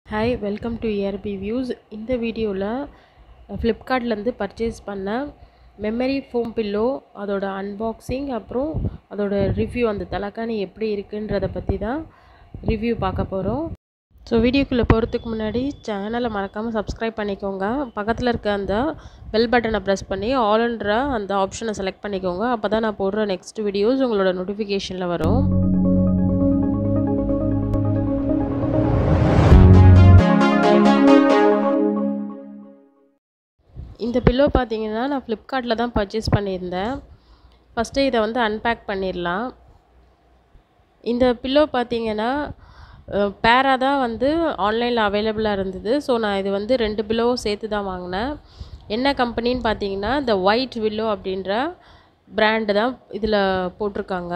hi welcome to ARP views இந்த வீடியோவில் ஃப்ளிப்கார்ட்லேருந்து பர்ச்சேஸ் பண்ண மெமரி ஃபோம் பில்லோ அதோட அன்பாக்சிங் அப்புறம் அதோட ரிவ்யூ அந்த தலகாணி எப்படி இருக்குன்றதை பற்றி தான் ரிவ்யூ பார்க்க போகிறோம் ஸோ வீடியோக்குள்ளே போகிறதுக்கு முன்னாடி சேனலை மறக்காமல் சப்ஸ்கிரைப் பண்ணிக்கோங்க பக்கத்தில் இருக்க அந்த பெல் பட்டனை ப்ரெஸ் பண்ணி ஆல்ன்ற அந்த ஆப்ஷனை செலக்ட் பண்ணிக்கோங்க அப்போ தான் நான் போடுற நெக்ஸ்ட் வீடியோஸ் உங்களோட நோட்டிஃபிகேஷனில் வரும் இந்த பில்லோ பார்த்தீங்கன்னா நான் ஃப்ளிப்கார்ட்டில் தான் பர்ச்சேஸ் பண்ணியிருந்தேன் ஃபஸ்ட்டு இதை வந்து அன்பேக் பண்ணிடலாம் இந்த பில்லோ பார்த்தீங்கன்னா பேராக தான் வந்து ஆன்லைனில் அவைலபிளாக இருந்தது ஸோ நான் இது வந்து ரெண்டு பில்லோவும் சேர்த்து தான் வாங்கினேன் என்ன கம்பெனின்னு பார்த்தீங்கன்னா இந்த ஒயிட் வில்லோ அப்படின்ற பிராண்டு தான் இதில் போட்டிருக்காங்க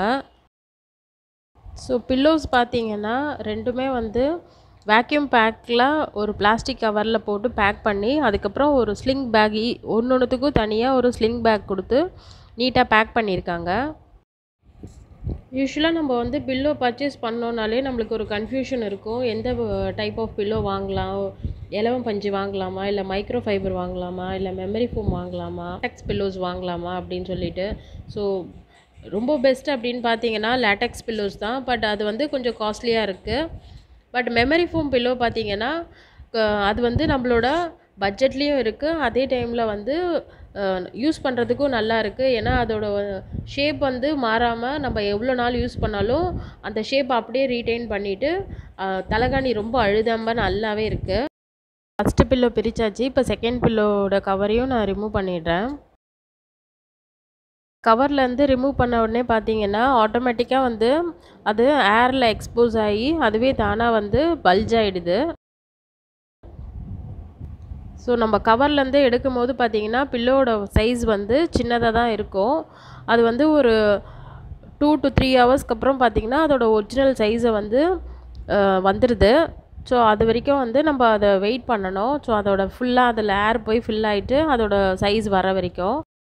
ஸோ பில்லோஸ் பார்த்தீங்கன்னா ரெண்டுமே வந்து வேக்யூம் பேக்கில் ஒரு பிளாஸ்டிக் கவரில் போட்டு பேக் பண்ணி அதுக்கப்புறம் ஒரு ஸ்லிங் பேக் ஒன்று ஒன்றுத்துக்கும் தனியாக ஒரு ஸ்லிங் பேக் கொடுத்து நீட்டாக பேக் பண்ணியிருக்காங்க யூஸ்வலாக நம்ம வந்து பில்லோ பர்ச்சேஸ் பண்ணோன்னாலே நம்மளுக்கு ஒரு கன்ஃபியூஷன் இருக்கும் எந்த டைப் ஆஃப் பில்லோ வாங்கலாம் இலவம் பஞ்சு வாங்கலாமா இல்லை மைக்ரோ ஃபைபர் வாங்கலாமா இல்லை மெமரி ஃபோம் வாங்கலாமா டெக்ஸ் பில்லோஸ் வாங்கலாமா அப்படின்னு சொல்லிட்டு ஸோ ரொம்ப பெஸ்ட் அப்படின்னு பார்த்தீங்கன்னா லேட்டெக்ஸ் பில்லோஸ் தான் பட் அது வந்து கொஞ்சம் காஸ்ட்லியாக இருக்குது பட் மெமரி ஃபோம் பில்லோ பார்த்தீங்கன்னா அது வந்து நம்மளோட பட்ஜெட்லேயும் இருக்குது அதே டைமில் வந்து யூஸ் பண்ணுறதுக்கும் நல்லா இருக்குது ஏன்னா அதோட ஷேப் வந்து மாறாமல் நம்ம எவ்வளோ நாள் யூஸ் பண்ணாலும் அந்த ஷேப் அப்படியே ரீட்டைன் பண்ணிவிட்டு தலகாணி ரொம்ப அழுதாமல் நல்லாவே இருக்குது ஃபஸ்ட்டு பில்லோ பிரித்தாச்சு இப்போ செகண்ட் பில்லோட கவரையும் நான் ரிமூவ் பண்ணிடுறேன் கவர்லேருந்து ரிமூவ் பண்ண உடனே பார்த்தீங்கன்னா ஆட்டோமேட்டிக்காக வந்து அது ஏரில் எக்ஸ்போஸ் ஆகி அதுவே தானாக வந்து பல்ஜ் ஆகிடுது ஸோ நம்ம கவர்லேருந்து எடுக்கும் போது பார்த்தீங்கன்னா பில்லோட சைஸ் வந்து சின்னதாக தான் இருக்கும் அது வந்து ஒரு டூ டு த்ரீ ஹவர்ஸ்க்கு அப்புறம் பார்த்தீங்கன்னா அதோட ஒரிஜினல் சைஸை வந்து வந்துடுது ஸோ அது வரைக்கும் வந்து நம்ம அதை வெயிட் பண்ணணும் ஸோ அதோட ஃபுல்லாக அதில் ஏர் போய் ஃபில் ஆகிட்டு அதோட சைஸ் வர வரைக்கும்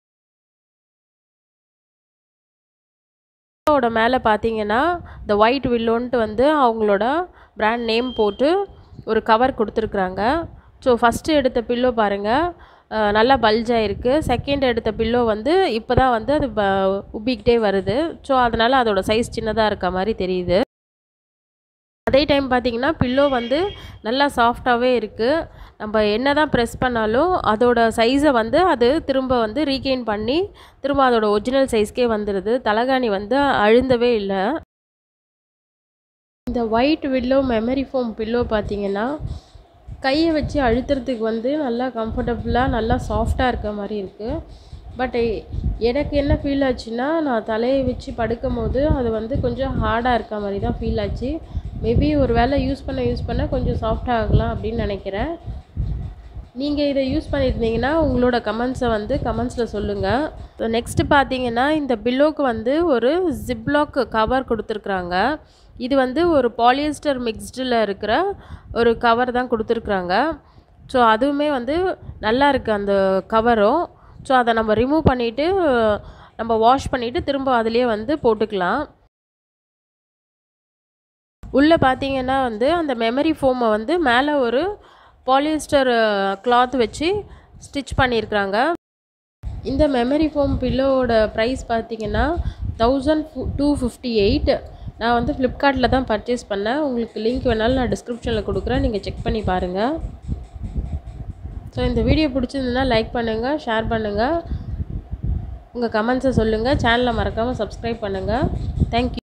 பில்லோட மேலே பார்த்தீங்கன்னா இந்த ஒயிட் வில்லோன்ட்டு வந்து அவங்களோட பிராண்ட் நேம் போட்டு ஒரு கவர் கொடுத்துருக்குறாங்க ஸோ ஃபஸ்ட்டு எடுத்த பில்லோ பாருங்கள் நல்லா பல்ஜாக இருக்குது செகண்ட் எடுத்த பில்லோ வந்து இப்போ தான் வந்து அது ப உப்பிக்கிட்டே வருது ஸோ அதனால் அதோட சைஸ் சின்னதாக இருக்க மாதிரி தெரியுது அதே டைம் பார்த்திங்கன்னா பில்லோ வந்து நல்லா சாஃப்டாகவே இருக்குது நம்ம என்ன தான் ப்ரெஸ் பண்ணாலும் அதோட சைஸை வந்து அது திரும்ப வந்து ரீகெயின் பண்ணி திரும்ப அதோட ஒரிஜினல் சைஸ்க்கே வந்துடுது தலகாணி வந்து அழுந்தவே இல்லை இந்த white willow memory foam pillow பார்த்திங்கன்னா கையை வச்சு அழுத்துறதுக்கு வந்து நல்லா கம்ஃபர்டபுளாக நல்லா சாஃப்டாக இருக்க மாதிரி இருக்குது பட் எனக்கு என்ன ஃபீல் ஆச்சுன்னா நான் தலையை வச்சு படுக்கும் போது அது வந்து கொஞ்சம் ஹார்டாக இருக்க மாதிரி தான் ஃபீல் ஆச்சு மேபி ஒரு வேளை யூஸ் பண்ண யூஸ் பண்ண கொஞ்சம் சாஃப்டாக ஆகலாம் அப்படின்னு நினைக்கிறேன் நீங்கள் இதை யூஸ் பண்ணியிருந்தீங்கன்னா உங்களோட கமெண்ட்ஸை வந்து கமெண்ட்ஸில் சொல்லுங்கள் ஸோ நெக்ஸ்ட்டு பார்த்தீங்கன்னா இந்த பில்லோக்கு வந்து ஒரு ஜிப்லாக் கவர் கொடுத்துருக்குறாங்க இது வந்து ஒரு பாலியஸ்டர் மிக்ஸ்டில் இருக்கிற ஒரு கவர் தான் கொடுத்துருக்குறாங்க ஸோ அதுவுமே வந்து நல்லா இருக்குது அந்த கவரும் ஸோ அதை நம்ம ரிமூவ் பண்ணிவிட்டு நம்ம வாஷ் பண்ணிவிட்டு திரும்ப அதிலே வந்து போட்டுக்கலாம் உள்ளே பார்த்தீங்கன்னா வந்து அந்த மெமரி ஃபோமை வந்து மேலே ஒரு பாலியஸ்டர் கிளாத் வச்சு ஸ்டிச் பண்ணியிருக்கிறாங்க இந்த மெமரி ஃபோம் பில்லோவோட ப்ரைஸ் பார்த்தீங்கன்னா தௌசண்ட் டூ ஃபிஃப்டி எயிட் நான் வந்து ஃப்ளிப்கார்ட்டில் தான் பர்ச்சேஸ் பண்ணேன் உங்களுக்கு லிங்க் வேணாலும் நான் டிஸ்கிரிப்ஷனில் கொடுக்குறேன் நீங்கள் செக் பண்ணி பாருங்கள் ஸோ இந்த வீடியோ பிடிச்சிருந்ததுன்னா லைக் பண்ணுங்கள் ஷேர் பண்ணுங்கள் உங்கள் கமெண்ட்ஸை சொல்லுங்கள் சேனலை மறக்காமல் சப்ஸ்கிரைப் பண்ணுங்கள் தேங்க்யூ